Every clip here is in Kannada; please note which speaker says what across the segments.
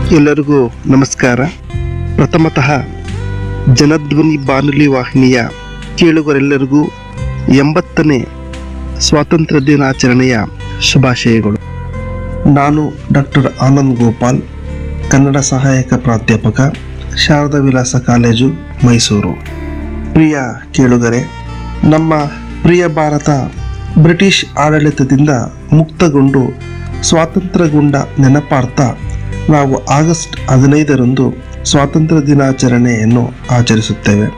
Speaker 1: ಎಲ್ಲರಿಗೂ ನಮಸ್ಕಾರ ಪ್ರಥಮತಃ ಜನಧ್ವನಿ ಬಾನುಲಿ ವಾಹಿನಿಯ ಕೇಳುಗರೆಲ್ಲರಿಗೂ ಎಂಬತ್ತನೇ ಸ್ವಾತಂತ್ರ್ಯ ದಿನಾಚರಣೆಯ ಶುಭಾಶಯಗಳು ನಾನು ಡಾಕ್ಟರ್ ಆನಂದ್ ಗೋಪಾಲ್ ಕನ್ನಡ ಸಹಾಯಕ ಪ್ರಾಧ್ಯಾಪಕ ಶಾರದಾ ವಿಲಾಸ ಕಾಲೇಜು ಮೈಸೂರು ಪ್ರಿಯ ಕೇಳುಗರೆ ನಮ್ಮ ಪ್ರಿಯ ಭಾರತ ಬ್ರಿಟಿಷ್ ಆಡಳಿತದಿಂದ ಮುಕ್ತಗೊಂಡು ಸ್ವಾತಂತ್ರ್ಯಗೊಂಡ ನೆನಪಾರ್ಥ ನಾವು ಆಗಸ್ಟ್ ಹದಿನೈದರಂದು ಸ್ವಾತಂತ್ರ್ಯ ದಿನಾಚರಣೆಯನ್ನು ಆಚರಿಸುತ್ತೇವೆ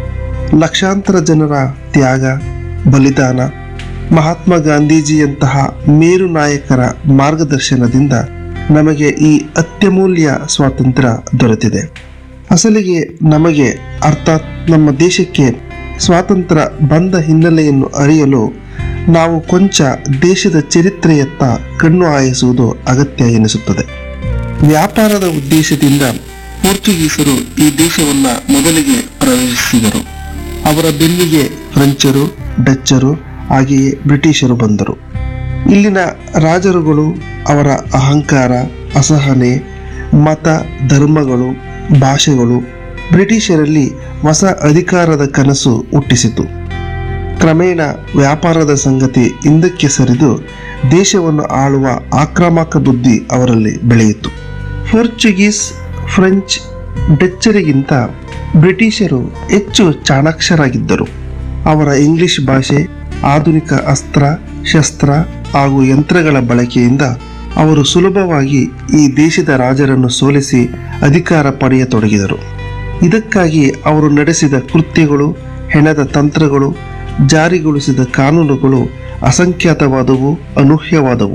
Speaker 1: ಲಕ್ಷಾಂತರ ಜನರ ತ್ಯಾಗ ಬಲಿದಾನ ಮಹಾತ್ಮ ಗಾಂಧೀಜಿಯಂತಹ ಮೇರು ನಾಯಕರ ಮಾರ್ಗದರ್ಶನದಿಂದ ನಮಗೆ ಈ ಅತ್ಯಮೂಲ್ಯ ಸ್ವಾತಂತ್ರ್ಯ ದೊರೆತಿದೆ ಅಸಲಿಗೆ ನಮಗೆ ಅರ್ಥಾತ್ ನಮ್ಮ ದೇಶಕ್ಕೆ ಸ್ವಾತಂತ್ರ್ಯ ಬಂದ ಹಿನ್ನೆಲೆಯನ್ನು ಅರಿಯಲು ನಾವು ಕೊಂಚ ದೇಶದ ಚರಿತ್ರೆಯತ್ತ ಕಣ್ಣು ಹಾಯಿಸುವುದು ಅಗತ್ಯ ಎನಿಸುತ್ತದೆ ವ್ಯಾಪಾರದ ಉದ್ದೇಶದಿಂದ ಪೋರ್ಚುಗೀಸರು ಈ ದೇಶವನ್ನ ಮೊದಲಿಗೆ ಪ್ರವೇಶಿಸಿದರು ಅವರ ಬೆನ್ನಿಗೆ ಫ್ರೆಂಚರು ಡಚ್ಚರು ಹಾಗೆಯೇ ಬ್ರಿಟಿಷರು ಬಂದರು ಇಲ್ಲಿನ ರಾಜರುಗಳು ಅವರ ಅಹಂಕಾರ ಅಸಹನೆ ಮತ ಧರ್ಮಗಳು ಭಾಷೆಗಳು ಬ್ರಿಟಿಷರಲ್ಲಿ ಹೊಸ ಅಧಿಕಾರದ ಕನಸು ಹುಟ್ಟಿಸಿತು ಕ್ರಮೇಣ ವ್ಯಾಪಾರದ ಸಂಗತಿ ಹಿಂದಕ್ಕೆ ಸರಿದು ದೇಶವನ್ನು ಆಳುವ ಆಕ್ರಮಕ ಬುದ್ಧಿ ಅವರಲ್ಲಿ ಬೆಳೆಯಿತು ಪೋರ್ಚುಗೀಸ್ ಫ್ರೆಂಚ್ ಡಚ್ಚರಿಗಿಂತ ಬ್ರಿಟಿಷರು ಹೆಚ್ಚು ಚಾಣಾಕ್ಷರಾಗಿದ್ದರು ಅವರ ಇಂಗ್ಲಿಷ್ ಭಾಷೆ ಆಧುನಿಕ ಅಸ್ತ್ರ ಶಸ್ತ್ರ ಹಾಗೂ ಯಂತ್ರಗಳ ಬಳಕೆಯಿಂದ ಅವರು ಸುಲಭವಾಗಿ ಈ ದೇಶದ ರಾಜರನ್ನು ಸೋಲಿಸಿ ಅಧಿಕಾರ ಪಡೆಯತೊಡಗಿದರು ಇದಕ್ಕಾಗಿ ಅವರು ನಡೆಸಿದ ಕೃತ್ಯಗಳು ಹೆಣದ ತಂತ್ರಗಳು ಜಾರಿಗೊಳಿಸಿದ ಕಾನೂನುಗಳು ಅಸಂಖ್ಯಾತವಾದವು ಅನೂಹ್ಯವಾದವು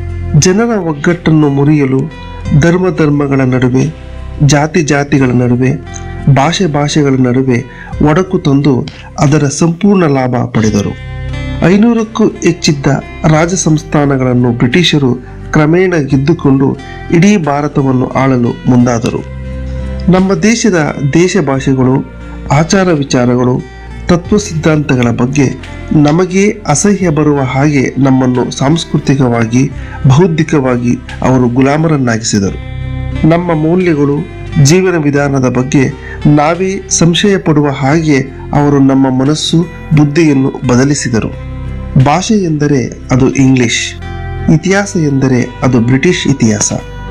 Speaker 1: ಜನರ ಒಗ್ಗಟ್ಟನ್ನು ಮುರಿಯಲು ಧರ್ಮ ಧರ್ಮಗಳ ನಡುವೆ ಜಾತಿ ಜಾತಿಗಳ ನಡುವೆ ಭಾಷೆ ಭಾಷೆಗಳ ನಡುವೆ ಒಡಕು ತಂದು ಅದರ ಸಂಪೂರ್ಣ ಲಾಭ ಪಡೆದರು ಐನೂರಕ್ಕೂ ಹೆಚ್ಚಿದ್ದ ರಾಜ ಸಂಸ್ಥಾನಗಳನ್ನು ಬ್ರಿಟಿಷರು ಕ್ರಮೇಣ ಗೆದ್ದುಕೊಂಡು ಇಡೀ ಭಾರತವನ್ನು ಆಳಲು ಮುಂದಾದರು ನಮ್ಮ ದೇಶದ ದೇಶ ಭಾಷೆಗಳು ಆಚಾರ ವಿಚಾರಗಳು ತತ್ವ ಸಿದ್ಧಾಂತಗಳ ಬಗ್ಗೆ ನಮಗೆ ಅಸಹ್ಯ ಬರುವ ಹಾಗೆ ನಮ್ಮನ್ನು ಸಾಂಸ್ಕೃತಿಕವಾಗಿ ಬೌದ್ಧಿಕವಾಗಿ ಅವರು ಗುಲಾಮರನ್ನಾಗಿಸಿದರು ನಮ್ಮ ಮೌಲ್ಯಗಳು ಜೀವನ ವಿಧಾನದ ಬಗ್ಗೆ ನಾವೇ ಸಂಶಯ ಪಡುವ ಹಾಗೆ ಅವರು ನಮ್ಮ ಮನಸ್ಸು ಬುದ್ಧಿಯನ್ನು ಬದಲಿಸಿದರು ಭಾಷೆ ಎಂದರೆ ಅದು ಇಂಗ್ಲಿಷ್ ಇತಿಹಾಸ ಎಂದರೆ ಅದು ಬ್ರಿಟಿಷ್ ಇತಿಹಾಸ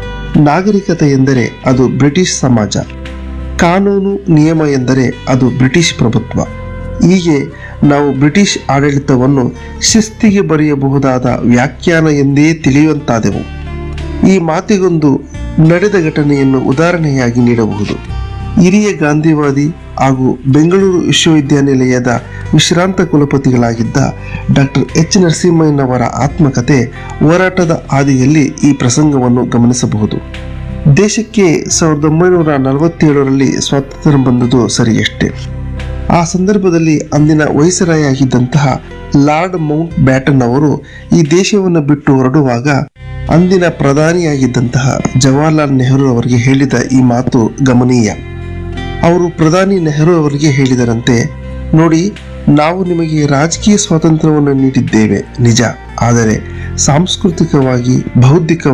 Speaker 1: ನಾಗರಿಕತೆ ಎಂದರೆ ಅದು ಬ್ರಿಟಿಷ್ ಸಮಾಜ ಕಾನೂನು ನಿಯಮ ಎಂದರೆ ಅದು ಬ್ರಿಟಿಷ್ ಪ್ರಭುತ್ವ ಹೀಗೆ ನಾವು ಬ್ರಿಟಿಷ್ ಆಡಳಿತವನ್ನು ಶಿಸ್ತಿಗೆ ಬರೆಯಬಹುದಾದ ವ್ಯಾಖ್ಯಾನ ಎಂದೇ ತಿಳಿಯುವಂತಾದೆವು ಈ ಮಾತಿಗೊಂದು ನಡೆದ ಘಟನೆಯನ್ನು ಉದಾಹರಣೆಯಾಗಿ ನೀಡಬಹುದು ಹಿರಿಯ ಗಾಂಧಿವಾದಿ ಹಾಗೂ ಬೆಂಗಳೂರು ವಿಶ್ವವಿದ್ಯಾನಿಲಯದ ವಿಶ್ರಾಂತ ಕುಲಪತಿಗಳಾಗಿದ್ದ ಡಾಕ್ಟರ್ ಎಚ್ ನರಸಿಂಹಯ್ಯನವರ ಆತ್ಮಕತೆ ಹೋರಾಟದ ಹಾದಿಯಲ್ಲಿ ಈ ಪ್ರಸಂಗವನ್ನು ಗಮನಿಸಬಹುದು ದೇಶಕ್ಕೆ ಸಾವಿರದ ಒಂಬೈನೂರ ನಲವತ್ತೇಳರಲ್ಲಿ ಸ್ವಾತಂತ್ರ್ಯ ಬಂದುದು ಸರಿಯಷ್ಟೇ ಆ ಸಂದರ್ಭದಲ್ಲಿ ಅಂದಿನ ವೈಸರಾಯಾಗಿದ್ದಂತಹ ಲಾರ್ಡ್ ಮೌಂಟ್ ಬ್ಯಾಟನ್ ಅವರು ಈ ದೇಶವನ್ನು ಬಿಟ್ಟು ಹೊರಡುವಾಗ ಅಂದಿನ ಪ್ರಧಾನಿಯಾಗಿದ್ದಂತಹ ಜವಾಹರ್ಲಾಲ್ ನೆಹರು ಅವರಿಗೆ ಹೇಳಿದ ಈ ಮಾತು ಗಮನೀಯ ಅವರು ಪ್ರಧಾನಿ ನೆಹರು ಅವರಿಗೆ ಹೇಳಿದರಂತೆ ನೋಡಿ ನಾವು ನಿಮಗೆ ರಾಜಕೀಯ ಸ್ವಾತಂತ್ರ್ಯವನ್ನು ನೀಡಿದ್ದೇವೆ ನಿಜ ಆದರೆ ಸಾಂಸ್ಕೃತಿಕವಾಗಿ ಬೌದ್ಧಿಕ